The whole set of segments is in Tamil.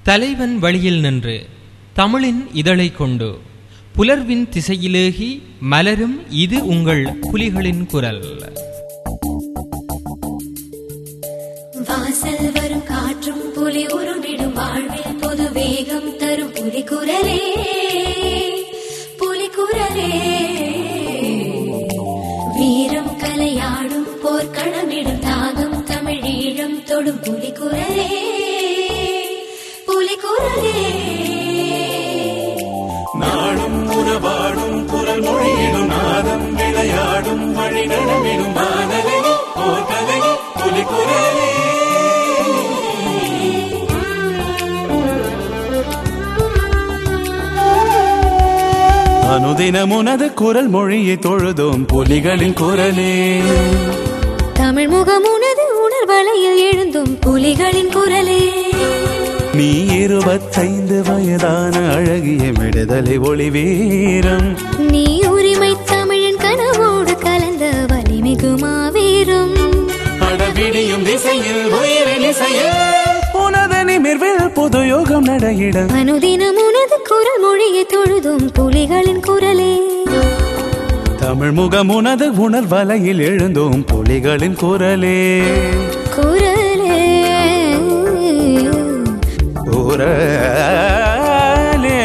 தலைவன் வழியில் நின்று தமிழின் இதழை கொண்டு புலர்வின் திசையிலேகி மலரும் இது உங்கள் புலிகளின் குரல் வாசல் வரும் காற்றும் புலி உருண்டிடும் வாழ்வில் புது வேகம் தரும் புலி குரலே புலி குரலே வீரம் கலையாடும் போர்க்களமிடும் தாகம் தமிழ் ஈழம் தொடும் புலி குரலே புலி குரலே நாடும் உறவாடும் குரல் மொழியிடும் நாதம் விளையாடும் வழி நடமிடும் மானலை போர்கலை புலிகுரலே அனுதினம் உனது குரல் மொழியை தொழுதோம் புலிகளின் குரலே தமிழ் முகம் உனது உணர்வலையில் எழுந்தும் புலிகளின் குரலே நீ இருபத்தைந்து வயதான அழகிய விடுதலை ஒளி வீரம் நீ உரிமை தமிழின் கனவோடு கலந்த வலிமிகு மாவீரம் அடவிடியும் திசையில் உயிரின் இசையில் உனது நிமிர்வில் புது யோகம் நடையிட அனுதினம் உனது குரல் மொழியை தொழுதும் புலிகளின் குரலே தமிழ் முகம் உனது உணர்வலையில் எழுந்தோம் புலிகளின் குரலே குரலே குரலே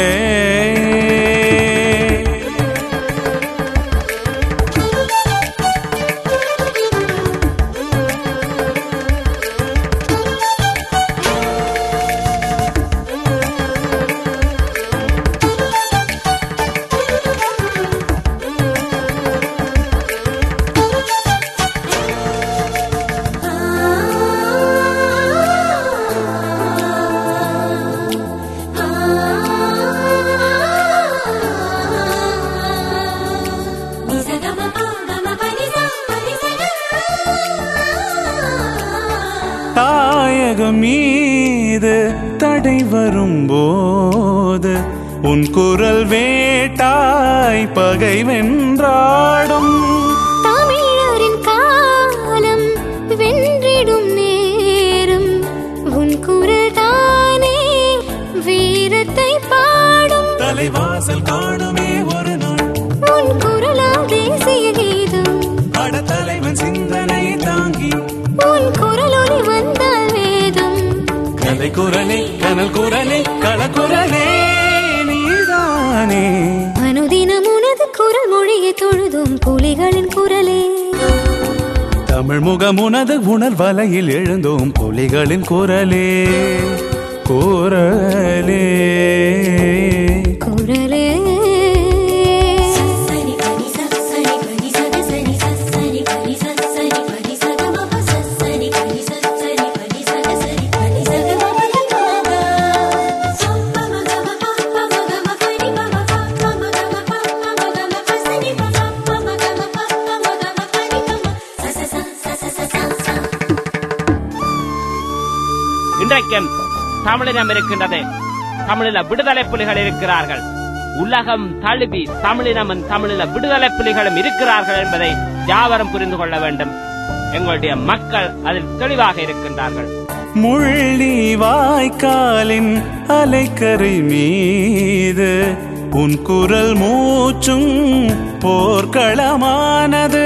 தாயகம் மீது தடை வரும்போது உன் குரல் வேட்டாய் பகை வென்றாடும் தமிழரின் காலம் வென்றிடும் நேரம் உன் குரல் தானே வீரத்தை பாடும் தலைவாசல் காணுமே ஒரு நாள் உன் குரலால் தேசிய கீதம் பட தலைவன் சிந்தனை தாங்கி உன் குரலொலி வந்தால் வேதம் கலை குரலே கனல் குரலே களக்குரலே நீதானே அனுதினம் உனது குரல் மொழியை தொழுதும் புலிகளின் குரலே தமிழ் முகம் உனது உணர்வலையில் எழுந்தோம் புலிகளின் குரலே குரலே குரலே இன்றைக்கும் தமிழினம் இருக்கின்றது தமிழில விடுதலை புலிகள் இருக்கிறார்கள் உலகம் தழுவி தமிழினமும் தமிழில விடுதலை புலிகளும் இருக்கிறார்கள் என்பதை யாவரும் புரிந்து கொள்ள வேண்டும் எங்களுடைய மக்கள் அதில் தெளிவாக இருக்கின்றார்கள் முள்ளி வாய்க்காலின் அலைக்கரை மீது உன் குரல் மூச்சும் போர்க்களமானது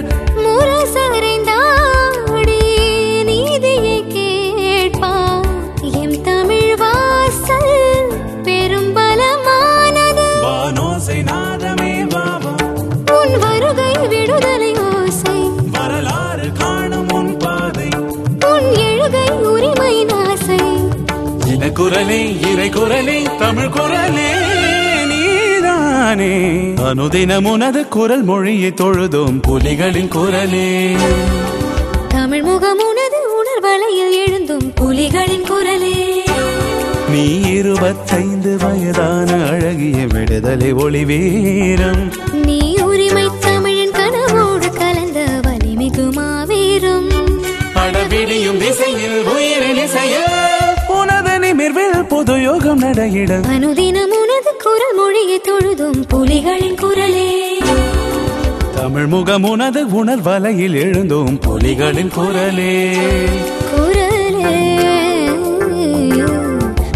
முரசறைந்தாடி நீதியை கேட்பார் எம் தமிழ் வாசல் பெரும் பலமானது வானோசை நாதமே பாவம் உன் வருகை விடுதலை ஓசை வரலாறு காணும் உன் பாதை உன் எழுகை உரிமை நாசை இன குரலே இறை குரலே தமிழ் குரலே நீதானே அனுதினம் உனது குரல் மொழியை தொழுதோம் புலிகளின் குரலே தமிழ் முகம் உனது உணர்வலையில் எழுந்தும் புலிகளின் குரலே நீ இருபத்தைந்து வயதான அழகிய விடுதலை ஒளி வீரம் நீ உரிமை தமிழின் கனவோடு கலந்த வலிமிகு மாவீரம் அடவிடியும் திசையில் உயிரின் இசையில் உனது நிமிர்வில் புது யோகம் நடையிட அனுதினம் உனது குரல் மொழியை தொழுதும் புலிகளின் குரலே தமிழ் முகம் உனது உணர்வலையில் எழுந்தோம் புலிகளின் குரலே குரலே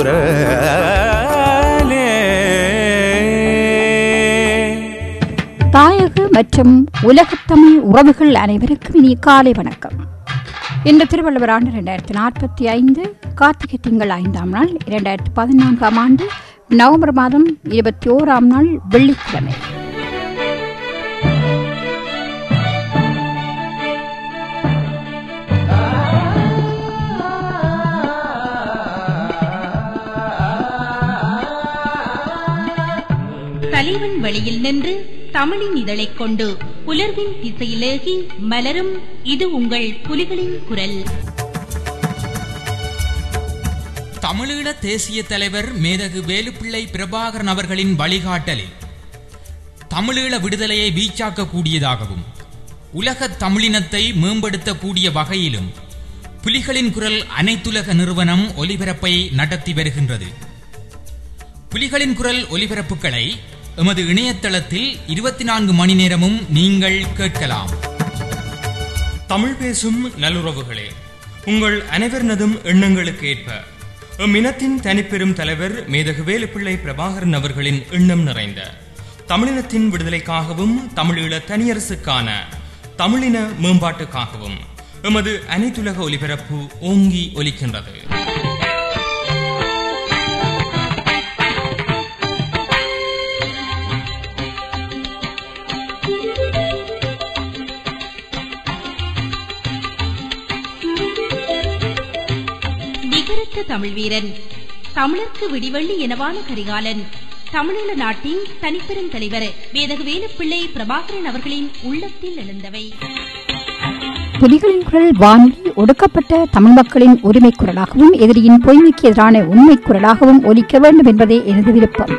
குரலே தாயக மற்றும் உலகத்தமிழ் உறவுகள் அனைவருக்கும் இனிய காலை வணக்கம் இன்று திருவள்ளுவர் ஆண்டு இரண்டாயிரத்தி நாற்பத்தி ஐந்து கார்த்திகை திங்கள் ஐந்தாம் நாள் இரண்டாயிரத்தி பதினான்காம் ஆண்டு நவம்பர் மாதம் இருபத்தி ஓராம் நாள் வெள்ளிக்கிழமை தலைவன் வழியில் நின்று தமிழின் இதழைக் கொண்டு புலர்வின் திசையிலேகி மலரும் இது உங்கள் புலிகளின் குரல் தமிழீழ தேசிய தலைவர் மேதகு வேலுப்பிள்ளை பிரபாகரன் அவர்களின் வழிகாட்டலில் தமிழீழ விடுதலையை வீச்சாக்கக்கூடியதாகவும் உலகத் தமிழினத்தை மேம்படுத்தக்கூடிய வகையிலும் புலிகளின் குரல் அனைத்துலக நிறுவனம் ஒலிபரப்பை நடத்தி வருகின்றது புலிகளின் குரல் ஒலிபரப்புகளை எமது இணையதளத்தில் இருபத்தி நான்கு மணி நேரமும் நீங்கள் கேட்கலாம் தமிழ் பேசும் நல்லுறவுகளே உங்கள் அனைவரினதும் எண்ணங்களுக்கு ஏற்ப எம் இனத்தின் தனிப்பெரும் தலைவர் மேதகு வேலுப்பிள்ளை பிரபாகரன் அவர்களின் எண்ணம் நிறைந்த தமிழினத்தின் விடுதலைக்காகவும் தமிழீழ தனியரசுக்கான தமிழின மேம்பாட்டுக்காகவும் எமது அனைத்துலக ஒலிபரப்பு ஓங்கி ஒலிக்கின்றது நிகரற்ற தமிழ் வீரன் தமிழர்க்கு விடிவள்ளி எனவான கரிகாலன் தமிழீழ நாட்டின் தனிப்பெரும் தலைவர் வேதக வேலுப்பிள்ளை பிரபாகரன் அவர்களின் உள்ளத்தில் எழுந்தவை புலிகளின் குரல் வானொலி ஒடுக்கப்பட்ட தமிழ் மக்களின் உரிமை குரலாகவும் எதிரியின் பொய்மைக்கு எதிரான உண்மை குரலாகவும் ஒலிக்க வேண்டும் என்பதே எனது விருப்பம்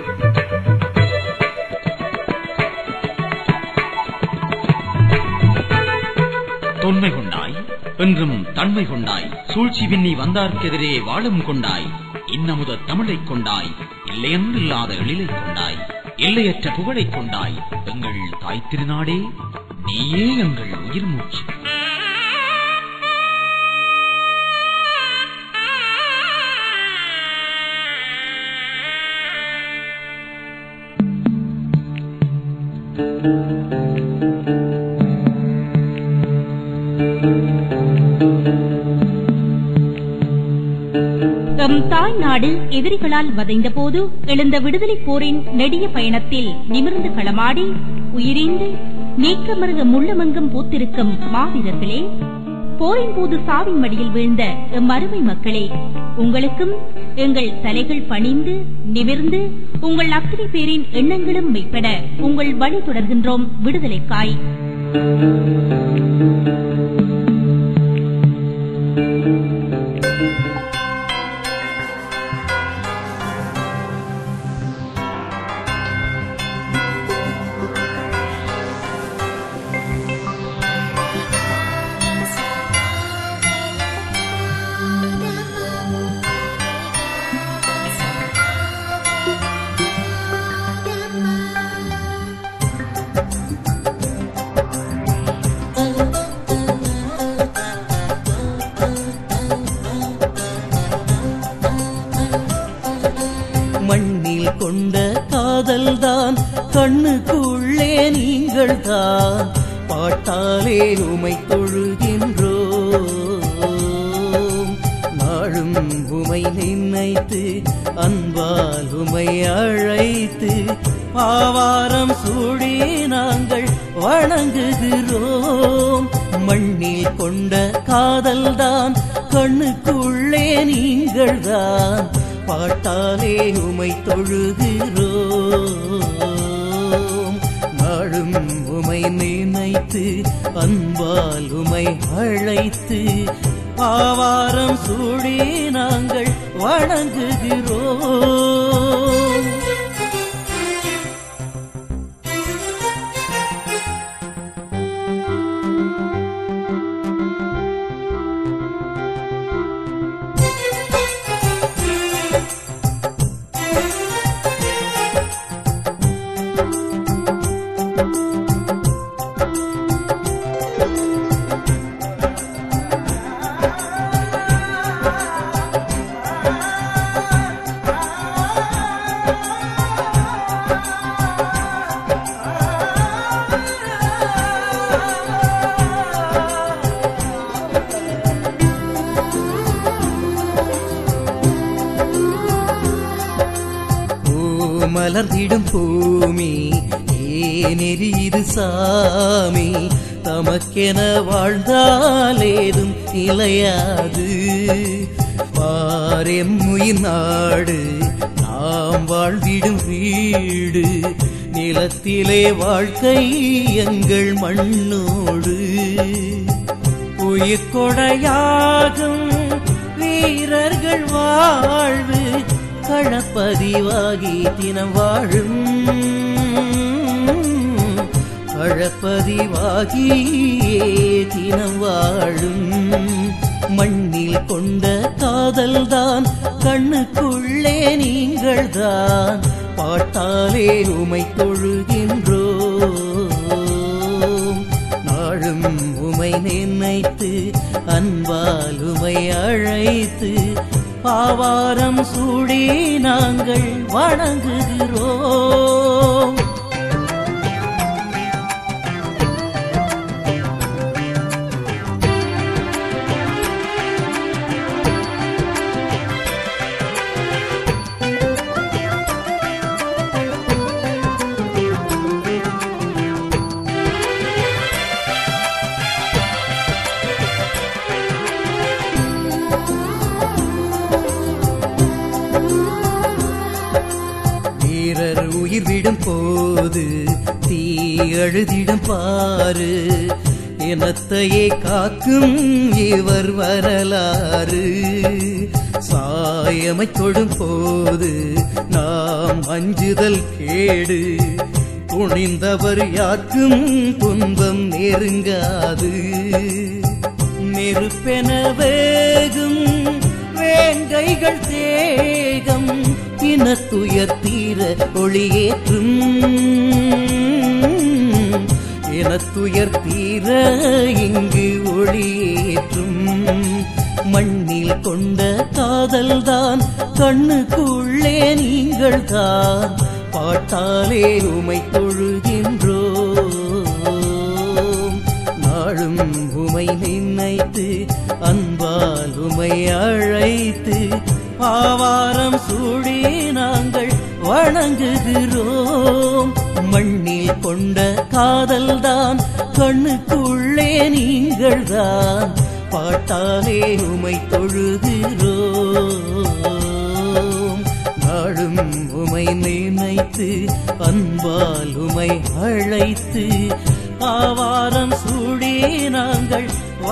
தொன்மை கொண்டாய் என்றும் தன்மை கொண்டாய் சூழ்ச்சி விண்ணி வந்தார்க்கெதிரே வாழும் கொண்டாய் இன்னமுத தமிழைக் கொண்டாய் இல்லையென்றில்லாத எழிலைக் கொண்டாய் எல்லையற்ற புகழைக் கொண்டாய் எங்கள் தாய் திருநாடே நீயே எங்கள் உயிர் மூச்சு எம் தாய் நாடு எதிரிகளால் வதைந்த போது எழுந்த விடுதலை போரின் நெடிய பயணத்தில் நிமிர்ந்து களமாடி உயிரிந்து நீக்கமருக முள்ளமங்கம் பூத்திருக்கும் மாவீரர்களே போரின் போது சாவின் மடியில் வீழ்ந்த எம் அருமை மக்களே உங்களுக்கும் எங்கள் தலைகள் பணிந்து நிமிர்ந்து உங்கள் அத்தனை பேரின் எண்ணங்களும் மெய்ப்பட உங்கள் வழி தொடர்கின்றோம் விடுதலைக்காய் மண்ணில் கொண்ட காதல்தான் கண்ணுக்குள்ளே நீங்கள் தான் பாட்டாலே உமை தொழுகின்றோம் நாளும் உமை நினைத்து அன்பால் உமை அழைத்து ஆவாரம் சூடி நாங்கள் வணங்குகிறோம் மண்ணில் கொண்ட காதல்தான் கண்ணுக்குள்ளே நீங்கள் தான் பாட்டாலே உமை தொழுகிறோம் நாளும் உமை நினைத்து அன்பால் உமை அழைத்து ஆவாரம் சூடி நாங்கள் வணங்குகிறோம் மலர்ந்திடும் பூமி ஏனெறியுது சாமி தமக்கென வாழ்ந்தாலேதும் நிலையாது பாரெம்முயின் நாடு நாம் வாழ்ந்திடும் வீடு நிலத்திலே வாழ்க்கை எங்கள் மண்ணோடு உயிர் கொடையாகும் வீரர்கள் வாழ்வு களப்பதிவாகி தினம் வாழும் களப்பதிவாகியே தினம் வாழும் மண்ணில் கொண்ட காதல்தான் கண்ணுக்குள்ளே நீங்கள்தான் பாட்டாலே உமை தொழுகின்றோம் நாளும் உமை நினைத்து அன்பால் உமை அழைத்து பாவாரம் சூடி நாங்கள் வணங்குகிறோம் வீரர் உயிர் விடும் போது தீ அழுதிடும் பாரு இனத்தையே காக்கும் இவர் வரலாறு சாயமை தொடும் போது நாம் அஞ்சுதல் கேடு துணிந்தவர் யாருக்கும் துன்பம் நெருங்காது நெருப்பென வேகும் வேங்கைகள் தேகம் இனத்துயர் தீர ஒளியேற்றும் இனத்துயர் தீர இங்கு ஒளியேற்றும் மண்ணில் கொண்ட காதல்தான் கண்ணுக்குள்ளே நீங்கள் தான் பாட்டாலே உமை தொழுகின்றோம் நாளும் உமை நினைத்து அன்பால் உமை அழைத்து ஆவாரம் சூடி நாங்கள் வணங்குகிறோம் மண்ணில் கொண்ட காதல்தான் கண்ணுக்குள்ளே நீங்கள்தான் பாட்டாலே உமை தொழுகிறோம் நாளும் உமை நினைத்து அன்பால் உமை அழைத்து ஆவாரம் சூடி நாங்கள்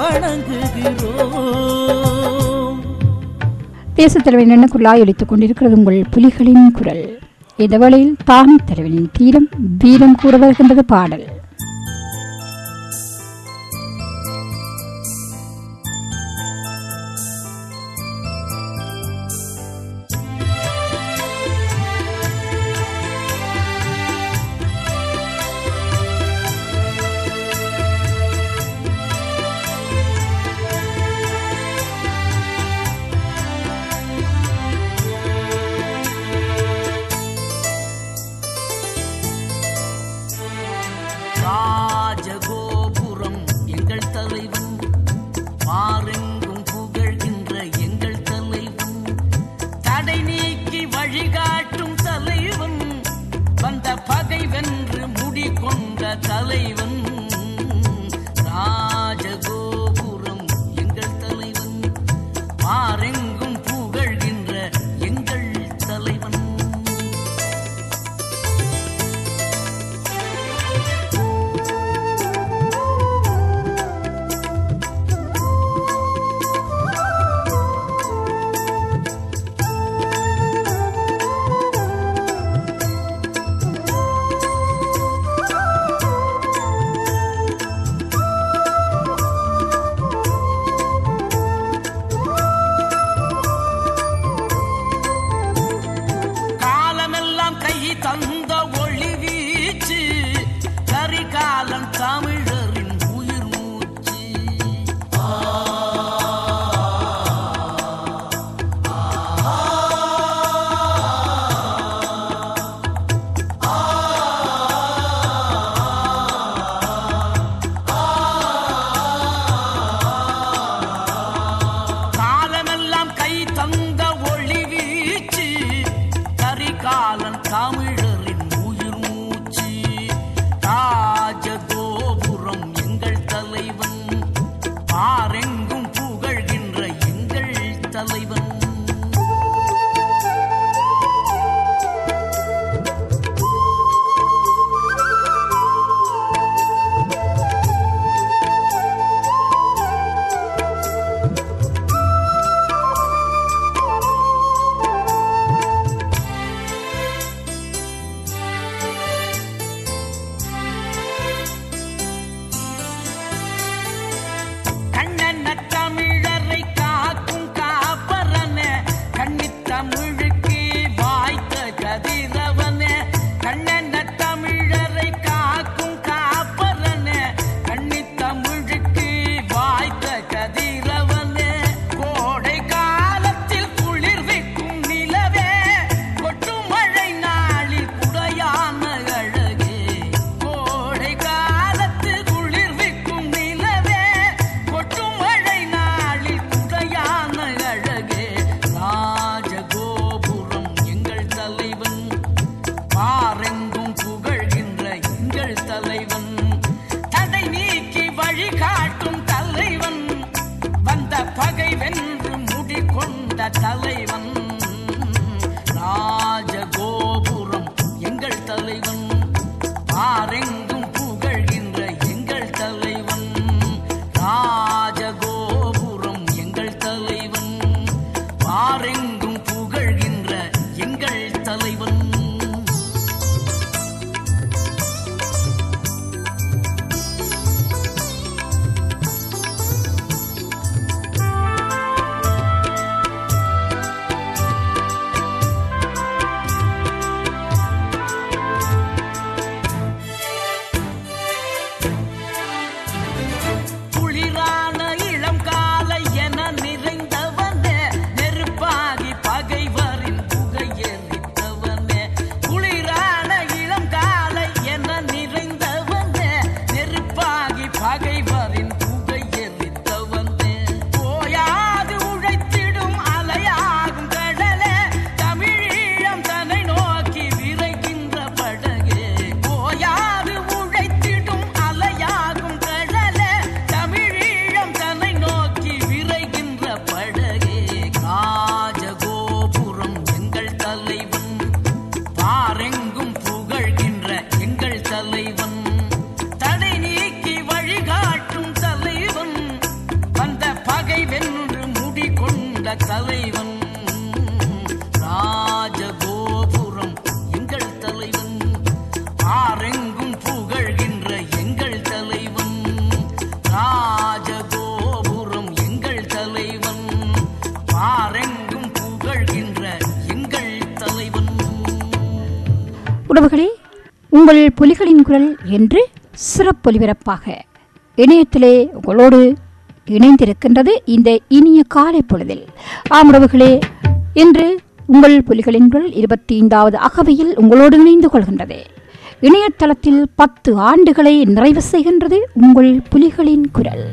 வணங்குகிறோம் தேசத் தலைவரின் எண்ணக்குள்ளாய் ஒலித்துக் கொண்டிருக்கிறது உங்கள் புலிகளின் குரல் இந்த வேளையில் தானி தலைவனின் தீரம் வீரம் கூற வருகின்றது பாடல் ராஜகோபுரம் எங்கள் தலைவன் பாரெங்கும் புகழ்கின்ற எங்கள் தலைவன் தடை நீக்கி வழிகாட்டும் தலைவன் வந்த பகை வென்று முடிகொண்ட தலைவன் ராஜகோபுரம் எங்கள் தலைவன் பாரெங்கும் புகழ்கின்ற எங்கள் தலைவன் காலமெல்லாம் கை தந்த ஒளி வீச்சு கரிகாலன் தமிழரின் உயிர் மூச்சு காலமெல்லாம் கை தந்த ஒளி வீச்சு கரிகாலன் தமிழர் தலைவன் தடை நீக்கி வழிகாட்டும் தலைவன் வந்த பகை வென்று முடிகொண்ட தலைவன் ராஜகோபுரம் எங்கள் தலைவன் பாரெங்கும் புகழ்கின்ற எங்கள் தலைவன் ராஜகோபுரம் எங்கள் தலைவன் பாரெங்கும் புகழ்கின்ற எங்கள் தலைவன் குளிரான இளம் காலை என நிறைந்தவனே நெருப்பாகி பகைவரின் புகை எரித்தவனே குளிரான இளம் காலை என நிறைந்தவனே நெருப்பாகி பகைவரின் புகை எரித்தவனே ஓயாது உழைத்திடும் அலையாகும் கடலே தமிழீழம் தன்னை நோக்கி விரைகின்ற படகே ஓயாது உழைத்திடும் அலையாகும் கடலே தமிழீழம் தன்னை நோக்கி விரைகின்ற படகே ராஜகோபுரம் எங்கள் தலைவன் பாரெங்கும் புகழ்கின்ற எங்கள் தலைவன் தடை நீக்கி வழிகாட்டும் தலைவன் வந்த பகை வென்று முடிகொண்ட தலைவன் ராஜகோபுரம் எங்கள் தலைவன் பாரெங்கும் புகழ்கின்ற எங்கள் தலைவன் ராஜகோபுரம் எங்கள் தலைவன் பாரெங்கும் புகழ்கின்ற எங்கள் தலைவன் உறவுகளே உங்கள் புலிகளின் குரல் என்று சிறப்பொலிபரப்பாக இணையத்திலே உங்களோடு இணைந்திருக்கின்றது இந்த இனிய காலை பொழுதில் ஆம் உறவுகளே இன்று உங்கள் புலிகளின் குரல் இருபத்தி ஐந்தாவது அகவையில் உங்களோடு இணைந்து கொள்கின்றது இணையதளத்தில் பத்து ஆண்டுகளை நிறைவு செய்கின்றது உங்கள் புலிகளின் குரல்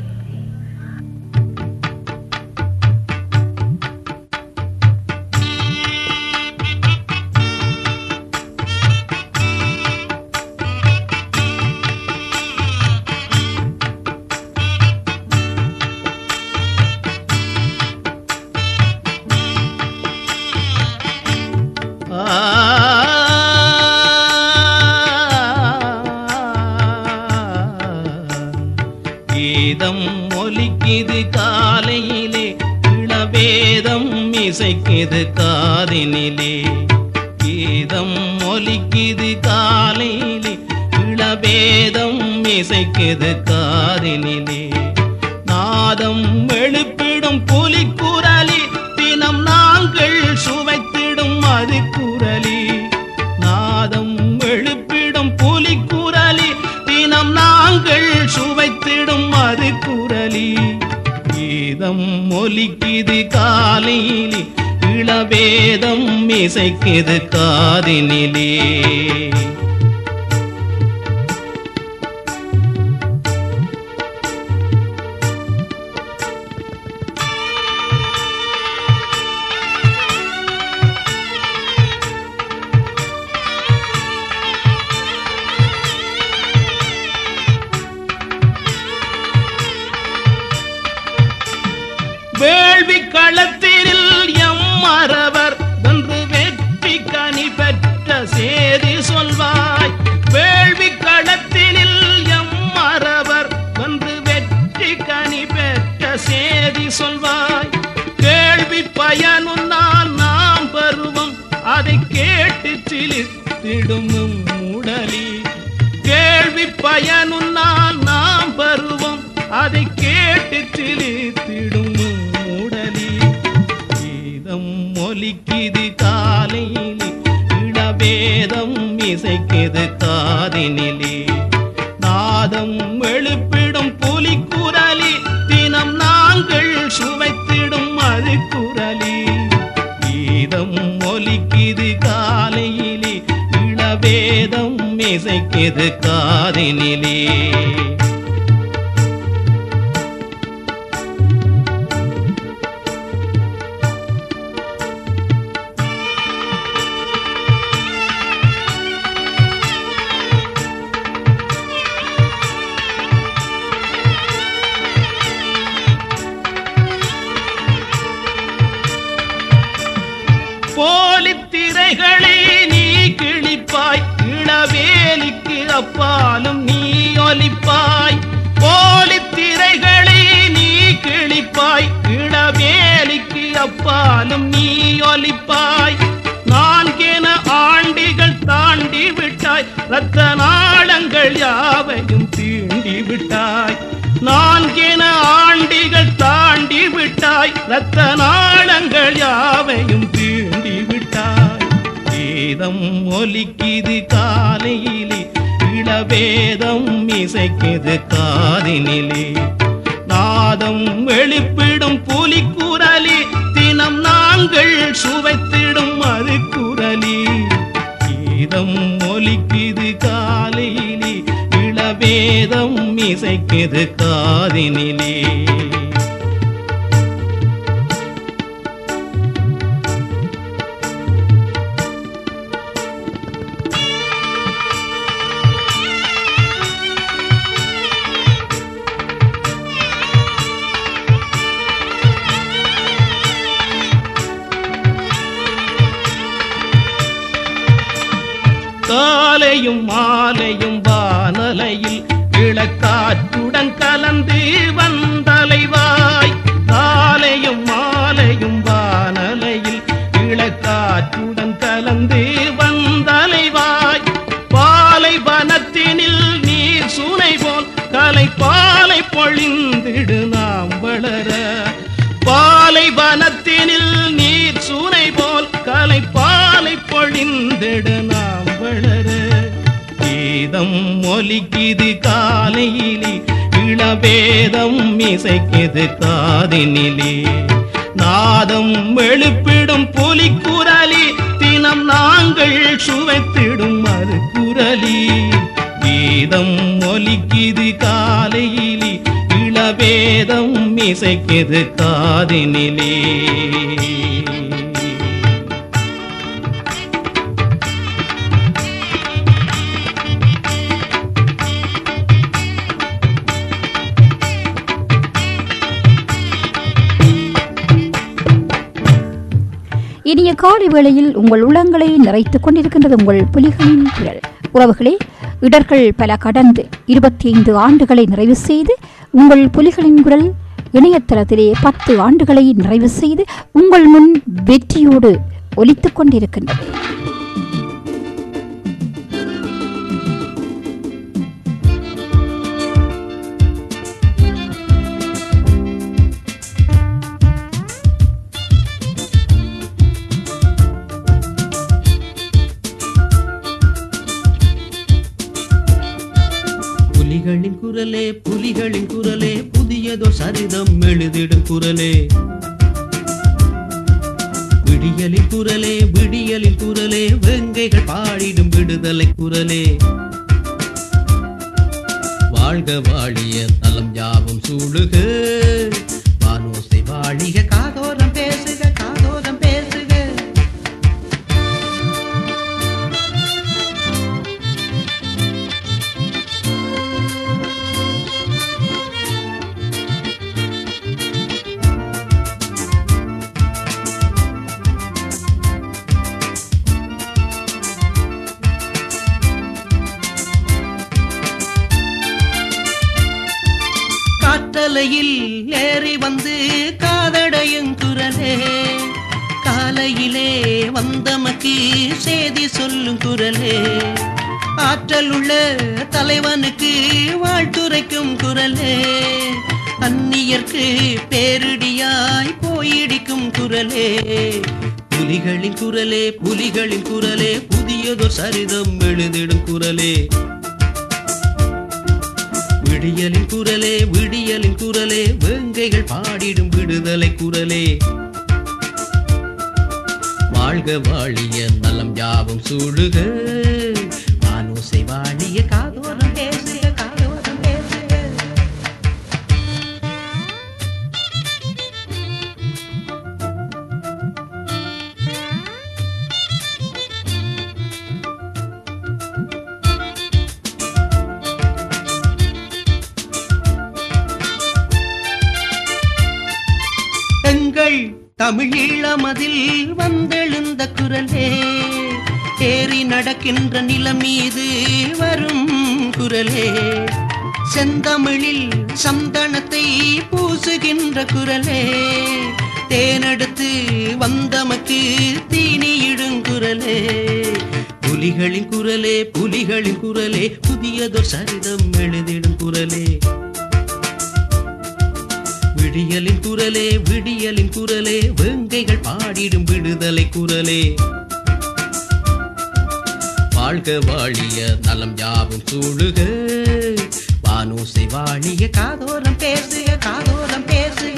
கீதம் ஒலிக்குது காலையிலே இளவேதம் இசைக்குது காதினிலே கீதம் ஒலிக்குது காலையிலே இளவேதம் இசைக்குது காதினிலே நாதம் எழுப்பிடும் புலிக்குரலி தினம் நாங்கள் சுவைத்திடும் அது குரலி நாதம் எழுப்பிடும் புலிக்குரலி தினம் நாங்கள் சுவைத்திடும் அது குரலி கீதம் ஒலிக்குது காலையிலே இளவேதம் இசைக்குது காதினிலே வேள்வி களத்தினில் எம் மறவர் வந்து வெற்றி கனி பெற்ற சேதி சொல்வாய் வேள்வி களத்தினில் எம் மறவர் வந்து வெற்றி கனி பெற்ற சேதி சொல்வாய் கேள்வி பயனுன்னால் நாம் பருவம் அதை கேட்டு சிலித்திடும் உடலி கேள்வி பயனுன்னால் நாம் பருவம் அதை கேட்டு சிலித்திடும் உடலி கீதம் ஒலிக்குது காலையிலே இளவேதம் இசைக்குது காதினிலே நாதம் எழுப்பிடும் புலிக்குரலி தினம் நாங்கள் சுவைத்திடும் அது குரலி கீதம் ஒலிக்குது காலையிலே இளவேதம் இசைக்குது காதினிலே ஒலிப்பாய் இளவேலிக்கு அப்பாலும் நீ ஒலிப்பாய் போலித் திரைகளை நீ கிழிப்பாய் இளவேலிக்கு அப்பாலும் நீ ஒலிப்பாய் நான்கென ஆண்டிகள் தாண்டி விட்டாய் ரத்த நாளங்கள் யாவையும் தீண்டி விட்டாய் நான்கென ஆண்டிகள் தாண்டி விட்டாய் ரத்த நாளங்கள் யாவையும் தீண்டி விட்டாய் வேதம் ஒலிக்குது காலையிலே இளவேதம் இசைக்குது காதினிலே நாதம் எழுப்பிடும் புலிக்குரலி தினம் நாங்கள் சுவைத்திடும் அது குரலி கீதம் ஒலிக்குது காலையிலே இளவேதம் இசைக்குது காதினிலே காலையும் மாலையும் வானலையில் இளக்காற்றுடன் கலந்து வந்தலைவாய் காலையும் மாலையும் வானலையில் இளக்காற்றுடன் கலந்து வந்தலைவாய் பாலை வனத்தினில் நீர் சுனை போல் கலை பாலை பொழிந்திடு நாம் வளர பாலை வனத்தினில் நீர் சூனை போல் கலை பாலை பொழிந்திடு நாம் வளர கீதம் ஒலிக்குது காலையிலே இளவேதம் இசைக்குது காதினிலே நாதம் எழுப்பிடும் புலிக்குரலி தினம் நாங்கள் சுவைத்திடும் மறு குரலி கீதம் ஒலிக்குது காலையிலே இளவேதம் இசைக்குது காதினிலே இனிய காலை வேளையில் உங்கள் உள்ளங்களை நிறைத்துக் கொண்டிருக்கின்றது உங்கள் புலிகளின் குரல் உறவுகளே இடர்கள் பல கடந்து இருபத்தி ஐந்து ஆண்டுகளை நிறைவு செய்து உங்கள் புலிகளின் குரல் இணையதளத்திலே பத்து ஆண்டுகளை நிறைவு செய்து உங்கள் முன் வெற்றியோடு ஒலித்துக் கொண்டிருக்கின்றது புலிகளின் குரலே புலிகளின் குரலே புதியதோ சரிதம் எழுதிடும் குரலே விடியலின் குரலே விடியலின் குரலே வெங்கைகள் பாடிடும் விடுதலை குரலே வாழ்க வாழிய தலம் யாவும் சூழுக வானோசை வாழிக காதோரம் பேசுக காதோரம் பேசுக காற்றலையில் ஏறி வந்து காதடையும் குரலே காலையிலே வந்தமக்கு செய்தி சொல்லும் குரலே ஆற்றல் உள்ள தலைவனுக்கு வாழ்த்துரைக்கும் குரலே அந்நியர்க்கு பேரிடியாய் போயிடிக்கும் குரலே புலிகளின் குரலே புலிகளின் குரலே புதியதொரு சரிதம் எழுதிடும் குரலே விடியலின் குரலே விடியலின் குரலே வேங்கைகள் பாடிடும் விடுதலை குரலே வாழ்க வாழிய நலம் யாவும் சூழுக ஆலோசை வாழிய காதோரம் பேசுக காதோரம் பேசுக எங்கள் தமிழீழமதில் வந்தெழுந்த குரலே ஏறி நடக்கின்ற நிலம் மீது வரும் குரலே செந்தமிழில் சந்தனத்தை பூசுகின்ற குரலே தேனெடுத்து வந்தமக்கு தீனியிடும் குரலே புலிகளின் குரலே புலிகளின் குரலே புதியதொரு சரிதம் எழுதிடும் குரலே விடியலின் குரலே விடியலின் குரலே வேங்கைகள் பாடிடும் விடுதலை குரலே வாழ்க வாழிய நலம் யாவும் சூழுக வானூசை வாழிய காதோரம் பேசுக காதோரம் பேசுக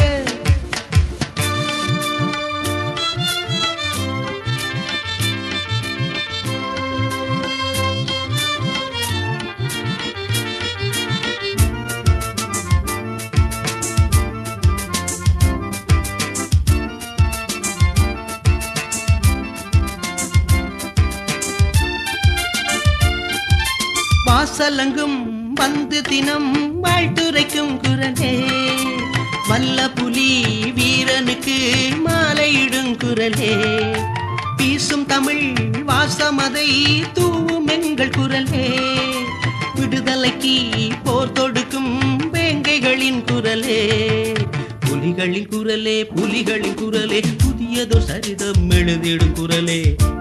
வாசலங்கும் வந்து தினம் வாழ்த்துரைக்கும் குரலே வல்ல புலி வீரனுக்கு மாலையிடும் குரலே வீசும் தமிழ் வாசமதை தூவும் எங்கள் குரலே விடுதலைக்கு போர் தொடுக்கும் வேங்கைகளின் குரலே புலிகளின் குரலே புலிகளின் குரலே புதியதோ சரிதம் எழுதிடும் குரலே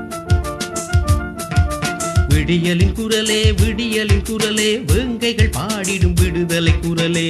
விடியலின் குரலே விடியலின் குரலே வேங்கைகள் பாடிடும் விடுதலை குரலே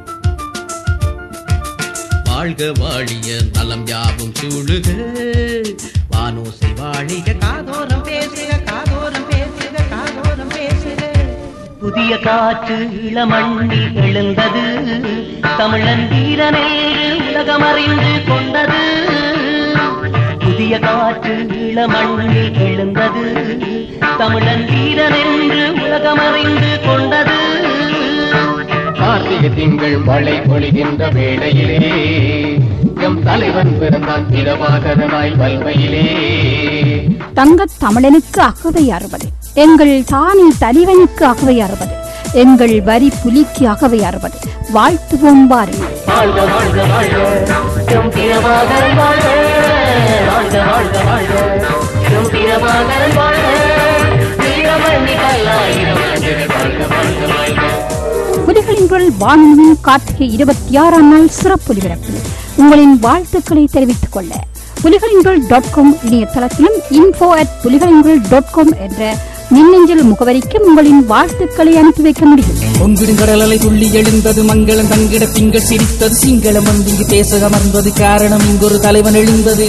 வாழ்க வாழிய நலம் யாவும் சூழுக வானோசை வாழிக காதோரம் பேசுக காதோரம் பேசுக காதோரம் பேசுக புதிய காற்று இளமண்ணில் எழுந்தது தமிழன் வீரனே உலகம் அறிந்து கொண்டது புதிய காற்று இளமண்ணில் எழுந்தது தமிழன் வீரன் என்று உலகம் அறிந்து கொண்டது கார்த்திகை திங்கள் மழை பொழிகின்ற வேளையிலே எம் தலைவன் பிறந்தான் பிரபாகரனாய் வல்மையிலே தங்கத் தமிழனுக்கு அகவை அறுபது எங்கள் தானி தலைவனுக்கு அகவை அறுபது எங்கள் வரி புலிக்கு அகவை அறுபது வாழ்த்துவோம் பாருங்கள் வாழ்க வாழ்க வாழ்க எம் பிரபாகரன் வாழ்க வாழ்க வாழ்க வாழ்க எம் பிரபாகரன் வாழ்க வீரமணி பல்லாயிரம் ஆண்டுகள் வாழ்க வாழ்க வாழ்க புலிகளின் குரல் வானொலியின் கார்த்திகை இருபத்தி ஆறாம் நாள் சிறப்பு ஒலிபரப்பு உங்களின் வாழ்த்துக்களை தெரிவித்துக் கொள்ள புலிகளின் குரல் டாட் காம் இணையதளத்திலும் இன்ஃபோ அட் புலிகளின் குரல் டாட் காம் என்ற மின்னஞ்சல் முகவரிக்கு உங்களின் வாழ்த்துக்களை அனுப்பி வைக்க முடியும் பொங்கிடுங்கடல் அலை துள்ளி எழுந்தது மங்களம் தங்கிட திங்கள் சிரித்தது சிங்களம் வந்து இங்கு பேச அமர்ந்தது காரணம் இங்கொரு தலைவன் எழுந்தது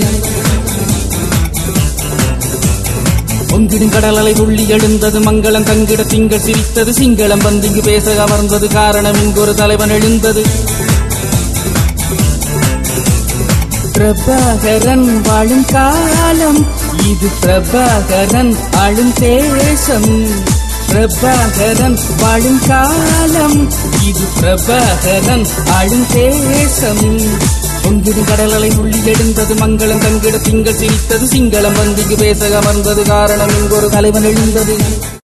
பொங்கிடுங்கடல் அலை துள்ளி எழுந்தது மங்களம் தங்கிட திங்கள் சிரித்தது சிங்களம் வந்து இங்கு பேச அமர்ந்தது காரணம் இங்கொரு தலைவன் எழுந்தது பிரபாகரன் வாழும் காலம் இது பிரபாகரன் ஆளும் தேசம் பிரபாகரன் வாழும் காலம் இது பிரபாகரன் ஆளும் தேசம் பொங்கிடும் கடலலை உள்ளி எழுந்தது மங்களம் தங்கிட திங்கள் சிரித்தது சிங்களம் வந்து இங்கு பேச அமர்ந்தது காரணம் இங்கொரு தலைவன் எழுந்தது